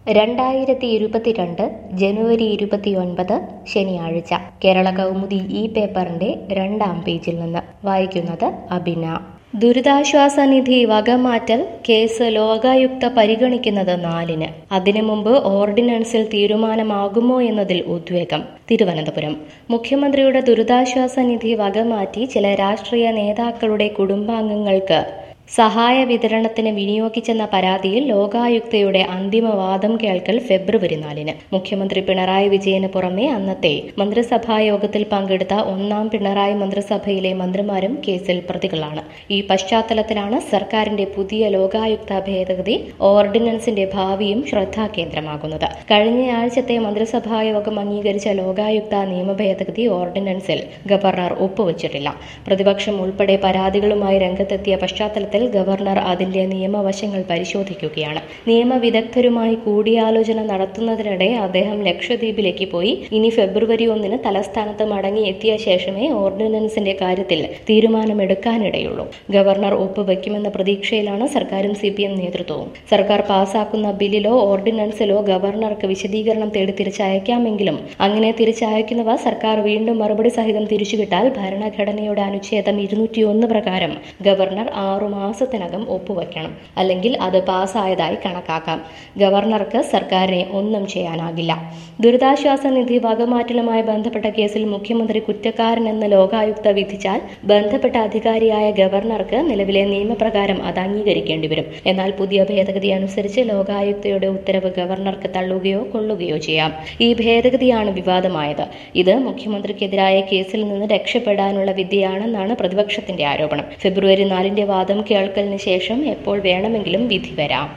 രണ്ടായിരത്തി ഇരുപത്തിരണ്ട് ജനുവരി ഇരുപത്തിയൊൻപത് ശനിയാഴ്ച കേരള കൗമുദി ഈ പേപ്പറിന്റെ രണ്ടാം പേജിൽ നിന്ന് വായിക്കുന്നത് അബിന ദുരിതാശ്വാസ നിധി വകമാറ്റൽ കേസ് ലോകായുക്ത പരിഗണിക്കുന്നത് നാലിന് അതിനു മുമ്പ് ഓർഡിനൻസിൽ തീരുമാനമാകുമോ എന്നതിൽ ഉദ്വേഗം തിരുവനന്തപുരം മുഖ്യമന്ത്രിയുടെ ദുരിതാശ്വാസ നിധി വകമാറ്റി ചില രാഷ്ട്രീയ നേതാക്കളുടെ കുടുംബാംഗങ്ങൾക്ക് സഹായ വിതരണത്തിന് വിനിയോഗിച്ചെന്ന പരാതിയിൽ ലോകായുക്തയുടെ അന്തിമ വാദം കേൾക്കൽ ഫെബ്രുവരി നാലിന് മുഖ്യമന്ത്രി പിണറായി വിജയന് പുറമെ അന്നത്തെ മന്ത്രിസഭാ യോഗത്തിൽ പങ്കെടുത്ത ഒന്നാം പിണറായി മന്ത്രിസഭയിലെ മന്ത്രിമാരും കേസിൽ പ്രതികളാണ് ഈ പശ്ചാത്തലത്തിലാണ് സർക്കാരിന്റെ പുതിയ ലോകായുക്ത ഭേദഗതി ഓർഡിനൻസിന്റെ ഭാവിയും ശ്രദ്ധാകേന്ദ്രമാകുന്നത് കഴിഞ്ഞയാഴ്ചത്തെ മന്ത്രിസഭാ യോഗം അംഗീകരിച്ച ലോകായുക്ത നിയമ ഭേദഗതി ഓർഡിനൻസിൽ ഗവർണർ ഒപ്പുവച്ചിട്ടില്ല പ്രതിപക്ഷം ഉൾപ്പെടെ പരാതികളുമായി രംഗത്തെത്തിയ പശ്ചാത്തലത്തിൽ ഗവർണർ അതിന്റെ നിയമവശങ്ങൾ പരിശോധിക്കുകയാണ് നിയമവിദഗ്ധരുമായി കൂടിയാലോചന നടത്തുന്നതിനിടെ അദ്ദേഹം ലക്ഷദ്വീപിലേക്ക് പോയി ഇനി ഫെബ്രുവരി ഒന്നിന് തലസ്ഥാനത്ത് മടങ്ങി എത്തിയ ശേഷമേ ഓർഡിനൻസിന്റെ കാര്യത്തിൽ തീരുമാനമെടുക്കാനിടയുള്ളൂ ഗവർണർ ഒപ്പുവെക്കുമെന്ന പ്രതീക്ഷയിലാണ് സർക്കാരും സി പി എം നേതൃത്വവും സർക്കാർ പാസാക്കുന്ന ബില്ലിലോ ഓർഡിനൻസിലോ ഗവർണർക്ക് വിശദീകരണം തേടി തിരിച്ചയക്കാമെങ്കിലും അങ്ങനെ തിരിച്ചയക്കുന്നവ സർക്കാർ വീണ്ടും മറുപടി സഹിതം തിരിച്ചുകിട്ടാൽ ഭരണഘടനയുടെ അനുച്ഛേദം ഇരുന്നൂറ്റിയൊന്ന് പ്രകാരം ഗവർണർ ആറു മാസത്തിനകം ഒപ്പുവെക്കണം അല്ലെങ്കിൽ അത് പാസ്സായതായി കണക്കാക്കാം ഗവർണർക്ക് സർക്കാരിനെ ഒന്നും ചെയ്യാനാകില്ല ദുരിതാശ്വാസ നിധി വകമാറ്റലുമായി ബന്ധപ്പെട്ട കേസിൽ മുഖ്യമന്ത്രി കുറ്റക്കാരനെന്ന് ലോകായുക്ത വിധിച്ചാൽ ബന്ധപ്പെട്ട അധികാരിയായ ഗവർണർക്ക് നിലവിലെ നിയമപ്രകാരം അത് അംഗീകരിക്കേണ്ടി വരും എന്നാൽ പുതിയ ഭേദഗതി അനുസരിച്ച് ലോകായുക്തയുടെ ഉത്തരവ് ഗവർണർക്ക് തള്ളുകയോ കൊള്ളുകയോ ചെയ്യാം ഈ ഭേദഗതിയാണ് വിവാദമായത് ഇത് മുഖ്യമന്ത്രിക്കെതിരായ കേസിൽ നിന്ന് രക്ഷപ്പെടാനുള്ള വിദ്യയാണെന്നാണ് പ്രതിപക്ഷത്തിന്റെ ആരോപണം ഫെബ്രുവരി നാലിന്റെ വാദം കേൾക്കലിന് ശേഷം എപ്പോൾ വേണമെങ്കിലും വിധി വരാം